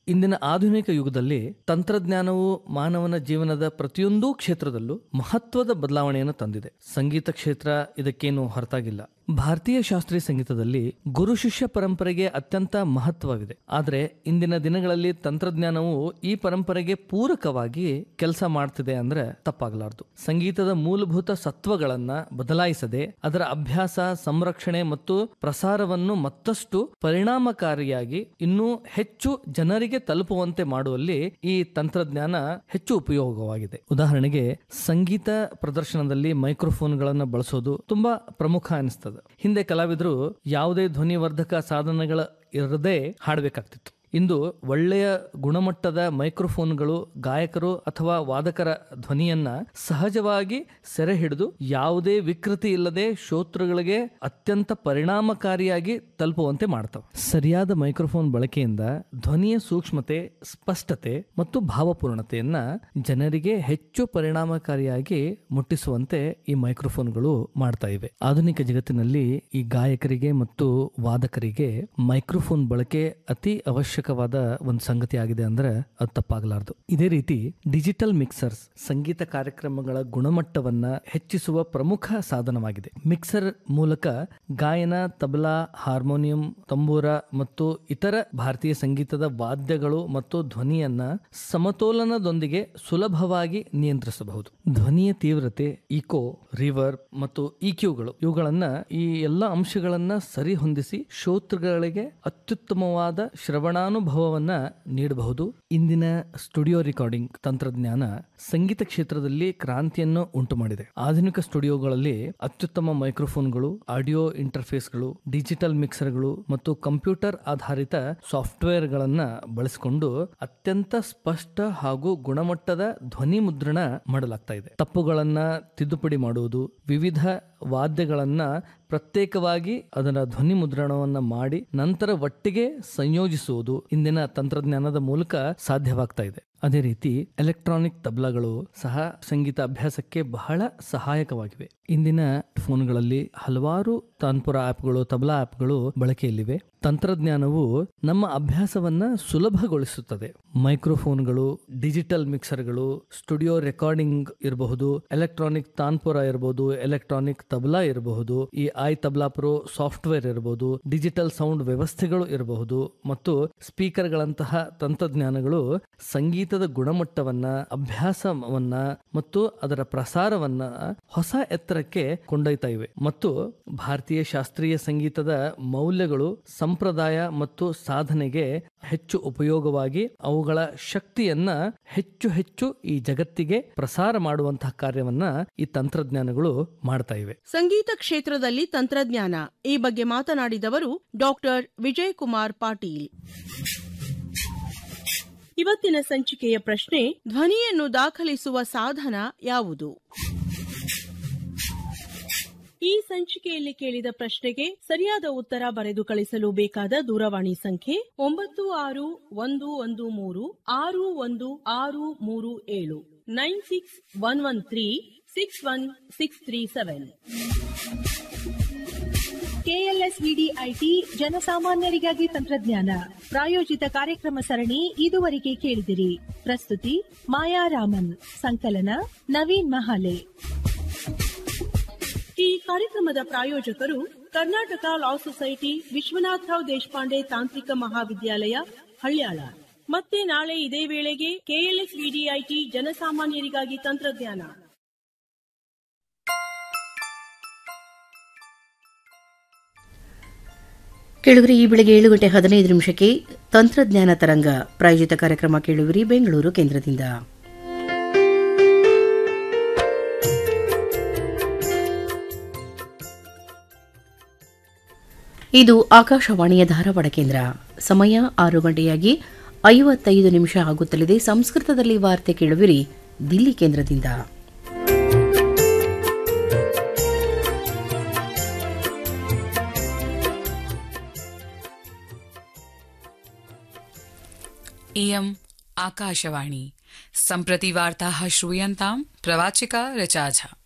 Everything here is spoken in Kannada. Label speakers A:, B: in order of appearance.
A: ಇಂದಿನ ಆಧುನಿಕ ಯುಗದಲ್ಲಿ ತಂತ್ರಜ್ಞಾನವು ಮಾನವನ ಜೀವನದ ಪ್ರತಿಯೊಂದು ಕ್ಷೇತ್ರದಲ್ಲೂ ಮಹತ್ವದ ಬದಲಾವಣೆಯನ್ನು ತಂದಿದೆ ಸಂಗೀತ ಕ್ಷೇತ್ರ ಇದಕ್ಕೇನು ಹೊರತಾಗಿಲ್ಲ ಭಾರತೀಯ ಶಾಸ್ತ್ರೀಯ ಸಂಗೀತದಲ್ಲಿ ಗುರು ಶಿಷ್ಯ ಪರಂಪರೆಗೆ ಅತ್ಯಂತ ಮಹತ್ವವಿದೆ ಆದರೆ ಇಂದಿನ ದಿನಗಳಲ್ಲಿ ತಂತ್ರಜ್ಞಾನವು ಈ ಪರಂಪರೆಗೆ ಪೂರಕವಾಗಿ ಕೆಲಸ ಮಾಡ್ತಿದೆ ಅಂದ್ರೆ ತಪ್ಪಾಗಲಾರದು ಸಂಗೀತದ ಮೂಲಭೂತ ಸತ್ವಗಳನ್ನ ಬದಲಾಯಿಸದೆ ಅದರ ಅಭ್ಯಾಸ ಸಂರಕ್ಷಣೆ ಮತ್ತು ಪ್ರಸಾರವನ್ನು ಮತ್ತಷ್ಟು ಪರಿಣಾಮಕಾರಿಯಾಗಿ ಇನ್ನೂ ಹೆಚ್ಚು ಜನರಿಗೆ ತಲುಪುವಂತೆ ಮಾಡುವಲ್ಲಿ ಈ ತಂತ್ರಜ್ಞಾನ ಹೆಚ್ಚು ಉಪಯೋಗವಾಗಿದೆ ಉದಾಹರಣೆಗೆ ಸಂಗೀತ ಪ್ರದರ್ಶನದಲ್ಲಿ ಮೈಕ್ರೋಫೋನ್ಗಳನ್ನು ಬಳಸೋದು ತುಂಬಾ ಪ್ರಮುಖ ಅನಿಸ್ತದೆ ಹಿಂದೆ ಕಲಾವಿದರು ಯಾವುದೇ ಧ್ವನಿವರ್ಧಕ ಸಾಧನಗಳ ಇರದೇ ಹಾಡಬೇಕಾಗ್ತಿತ್ತು ಇಂದು ಒಳ್ಳೆಯ ಗುಣಮಟ್ಟದ ಮೈಕ್ರೋಫೋನ್ಗಳು ಗಾಯಕರು ಅಥವಾ ವಾದಕರ ಧ್ವನಿಯನ್ನ ಸಹಜವಾಗಿ ಸೆರೆ ಹಿಡಿದು ಯಾವುದೇ ವಿಕೃತಿ ಇಲ್ಲದೆ ಶ್ರೋತೃಗಳಿಗೆ ಅತ್ಯಂತ ಪರಿಣಾಮಕಾರಿಯಾಗಿ ತಲುಪುವಂತೆ ಮಾಡ್ತವೆ ಸರಿಯಾದ ಮೈಕ್ರೋಫೋನ್ ಬಳಕೆಯಿಂದ ಧ್ವನಿಯ ಸೂಕ್ಷ್ಮತೆ ಸ್ಪಷ್ಟತೆ ಮತ್ತು ಭಾವಪೂರ್ಣತೆಯನ್ನ ಜನರಿಗೆ ಹೆಚ್ಚು ಪರಿಣಾಮಕಾರಿಯಾಗಿ ಮುಟ್ಟಿಸುವಂತೆ ಈ ಮೈಕ್ರೋಫೋನ್ಗಳು ಮಾಡ್ತಾ ಇವೆ ಆಧುನಿಕ ಜಗತ್ತಿನಲ್ಲಿ ಈ ಗಾಯಕರಿಗೆ ಮತ್ತು ವಾದಕರಿಗೆ ಮೈಕ್ರೋಫೋನ್ ಬಳಕೆ ಅತಿ ಅವಶ್ಯಕವಾದ ಒಂದು ಸಂಗತಿ ಆಗಿದೆ ಅಂದ್ರೆ ಅದು ತಪ್ಪಾಗಲಾರದು ಇದೇ ರೀತಿ ಡಿಜಿಟಲ್ ಮಿಕ್ಸರ್ಸ್ ಸಂಗೀತ ಕಾರ್ಯಕ್ರಮಗಳ ಗುಣಮಟ್ಟವನ್ನ ಹೆಚ್ಚಿಸುವ ಪ್ರಮುಖ ಸಾಧನವಾಗಿದೆ ಮಿಕ್ಸರ್ ಮೂಲಕ ಗಾಯನ ತಬಲಾ ಹಾರ್ಮೋನಿಯಂ ತಂಬೂರ ಮತ್ತು ಇತರ ಭಾರತೀಯ ಸಂಗೀತದ ವಾದ್ಯಗಳು ಮತ್ತು ಧ್ವನಿಯನ್ನ ಸಮತೋಲನದೊಂದಿಗೆ ಸುಲಭವಾಗಿ ನಿಯಂತ್ರಿಸಬಹುದು ಧ್ವನಿಯ ತೀವ್ರತೆ ಇಕೋ ರಿವರ್ ಮತ್ತು ಇಕ್ಯೂಗಳು ಇವುಗಳನ್ನ ಈ ಎಲ್ಲ ಅಂಶಗಳನ್ನ ಸರಿ ಹೊಂದಿಸಿ ಶ್ರೋತೃಗಳಿಗೆ ಅತ್ಯುತ್ತಮವಾದ ಶ್ರವಣಾನುಭವವನ್ನ ನೀಡಬಹುದು ಇಂದಿನ ಸ್ಟುಡಿಯೋ ರೆಕಾರ್ಡಿಂಗ್ ತಂತ್ರಜ್ಞಾನ ಸಂಗೀತ ಕ್ಷೇತ್ರದಲ್ಲಿ ಕ್ರಾಂತಿಯನ್ನು ಉಂಟು ಮಾಡಿದೆ ಆಧುನಿಕ ಸ್ಟುಡಿಯೋಗಳಲ್ಲಿ ಅತ್ಯುತ್ತಮ ಮೈಕ್ರೋಫೋನ್ಗಳು ಆಡಿಯೋ ಇಂಟರ್ಫೇಸ್ಗಳು ಡಿಜಿಟಲ್ ಮಿಕ್ಸರ್ಗಳು ಮತ್ತು ಕಂಪ್ಯೂಟರ್ ಆಧಾರಿತ ಸಾಫ್ಟ್ವೇರ್ಗಳನ್ನ ಬಳಸಿಕೊಂಡು ಅತ್ಯಂತ ಸ್ಪಷ್ಟ ಹಾಗೂ ಗುಣಮಟ್ಟದ ಧ್ವನಿ ಮುದ್ರಣ ಮಾಡಲಾಗ್ತಾ ಇದೆ ತಪ್ಪುಗಳನ್ನ ತಿದ್ದುಪಡಿ ಮಾಡುವುದು ವಿವಿಧ ವಾದ್ಯಗಳನ್ನ ಪ್ರತ್ಯೇಕವಾಗಿ ಅದರ ಧ್ವನಿ ಮುದ್ರಣವನ್ನ ಮಾಡಿ ನಂತರ ಒಟ್ಟಿಗೆ ಸಂಯೋಜಿಸುವುದು ಇಂದಿನ ತಂತ್ರಜ್ಞಾನದ ಮೂಲಕ ಸಾಧ್ಯವಾಗ್ತಾ ಇದೆ ಅದೇ ರೀತಿ ಎಲೆಕ್ಟ್ರಾನಿಕ್ ತಬ್ಲಾಗಳು ಸಹ ಸಂಗೀತ ಅಭ್ಯಾಸಕ್ಕೆ ಬಹಳ ಸಹಾಯಕವಾಗಿವೆ ಇಂದಿನ ಫೋನ್ಗಳಲ್ಲಿ ಹಲವಾರು ತಾನ್ಪುರ ಆಪ್ಗಳು ತಬಲಾ ಆಪ್ಗಳು ಬಳಕೆಯಲ್ಲಿವೆ ತಂತ್ರಜ್ಞಾನವು ನಮ್ಮ ಅಭ್ಯಾಸವನ್ನ ಸುಲಭಗೊಳಿಸುತ್ತದೆ ಮೈಕ್ರೋಫೋನ್ಗಳು ಡಿಜಿಟಲ್ ಮಿಕ್ಸರ್ಗಳು ಸ್ಟುಡಿಯೋ ರೆಕಾರ್ಡಿಂಗ್ ಇರಬಹುದು ಎಲೆಕ್ಟ್ರಾನಿಕ್ ತಾನ್ಪುರ ಇರಬಹುದು ಎಲೆಕ್ಟ್ರಾನಿಕ್ ತಬಲಾ ಇರಬಹುದು ಈ ಐ ತಬಲಾ ಪ್ರೋ ಸಾಫ್ಟ್ವೇರ್ ಇರಬಹುದು ಡಿಜಿಟಲ್ ಸೌಂಡ್ ವ್ಯವಸ್ಥೆಗಳು ಇರಬಹುದು ಮತ್ತು ಸ್ಪೀಕರ್ಗಳಂತಹ ತಂತ್ರಜ್ಞಾನಗಳು ಸಂಗೀತದ ಗುಣಮಟ್ಟವನ್ನ ಅಭ್ಯಾಸವನ್ನ ಮತ್ತು ಅದರ ಪ್ರಸಾರವನ್ನ ಹೊಸ ಎತ್ತರಕ್ಕೆ ಕೊಂಡೊಯ್ತಾ ಇವೆ ಮತ್ತು ಭಾರತೀಯ ಶಾಸ್ತ್ರೀಯ ಸಂಗೀತದ ಮೌಲ್ಯಗಳು ಸಂಪ್ರದಾಯ ಮತ್ತು ಸಾಧನೆಗೆ ಹೆಚ್ಚು ಉಪಯೋಗವಾಗಿ ಅವುಗಳ ಶಕ್ತಿಯನ್ನ ಹೆಚ್ಚು ಹೆಚ್ಚು ಈ ಜಗತ್ತಿಗೆ ಪ್ರಸಾರ ಮಾಡುವಂತಹ ಕಾರ್ಯವನ್ನ ಈ ತಂತ್ರಜ್ಞಾನಗಳು ಮಾಡ್ತಾ ಇವೆ
B: ಸಂಗೀತ ಕ್ಷೇತ್ರದಲ್ಲಿ ತಂತ್ರಜ್ಞಾನ ಈ ಬಗ್ಗೆ ಮಾತನಾಡಿದವರು ಡಾಕ್ಟರ್ ವಿಜಯ್ ಕುಮಾರ್ ಪಾಟೀಲ್ ಇವತ್ತಿನ ಸಂಚಿಕೆಯ ಪ್ರಶ್ನೆ ಧ್ವನಿಯನ್ನು ದಾಖಲಿಸುವ ಸಾಧನ ಯಾವುದು ಈ ಸಂಚಿಕೆಯಲ್ಲಿ ಕೇಳಿದ ಪ್ರಶ್ನೆಗೆ ಸರಿಯಾದ ಉತ್ತರ ಬರೆದು ಕಳಿಸಲು ಬೇಕಾದ ದೂರವಾಣಿ ಸಂಖ್ಯೆ ಒಂಬತ್ತು ಆರು ಒಂದು ಒಂದು ಮೂರು ಆರು ಒಂದು ಆರು ಮೂರು ಏಳು nine six one one three six one six three seven
C: KLSVDIT ಜನಸಾಮಾನ್ಯರಿಗಾಗಿ ತಂತ್ರಜ್ಞಾನ ಪ್ರಾಯೋಜಿತ ಕಾರ್ಯಕ್ರಮ ಸರಣಿ ಇದುವರೆಗೆ ಕೇಳಿದಿರಿ ಪ್ರಸ್ತುತಿ ಮಾಯಾ ರಾಮನ್ ಸಂಕಲನ ನವೀನ್ ಮಹಾಲೆ
B: ಈ ಕಾರ್ಯಕ್ರಮದ ಪ್ರಾಯೋಜಕರು ಕರ್ನಾಟಕ ಲಾ ಸೊಸೈಟಿ ವಿಶ್ವನಾಥರಾವ್ ದೇಶಪಾಂಡೆ ತಾಂತ್ರಿಕ ಮಹಾವಿದ್ಯಾಲಯ ಹಳ್ಯಾಳ ಮತ್ತೆ ನಾಳೆ ಇದೇ ವೇಳೆಗೆ ಕೆಎಲ್ಎಸ್ ವಿಡಿಐಟಿ ಜನಸಾಮಾನ್ಯರಿಗಾಗಿ ತಂತ್ರಜ್ಞಾನ
D: ಕೇಳುವರಿ ಈ ಬೆಳಗ್ಗೆ ಏಳು ಗಂಟೆ ಹದಿನೈದು ನಿಮಿಷಕ್ಕೆ ತಂತ್ರಜ್ಞಾನ ತರಂಗ ಪ್ರಾಯೋಜಿತ ಕಾರ್ಯಕ್ರಮ ಕೇಳುವರಿ ಬೆಂಗಳೂರು ಕೇಂದ್ರದಿಂದ ಇದು ಆಕಾಶವಾಣಿಯ ಧಾರವಾಡ ಕೇಂದ್ರ ಸಮಯ ಆರು ಗಂಟೆಯಾಗಿ ಐವತ್ತೈದು ನಿಮಿಷ ಆಗುತ್ತಲಿದೆ ಸಂಸ್ಕೃತದಲ್ಲಿ ವಾರ್ತೆ ಕೇಳುವಿರಿ ದಿಲ್ಲಿ ಕೇಂದ್ರದಿಂದ
E: इयम् आकाशवाणी सम्प्रति वार्ताः श्रूयन्ताम् प्रवाचिका रचाझा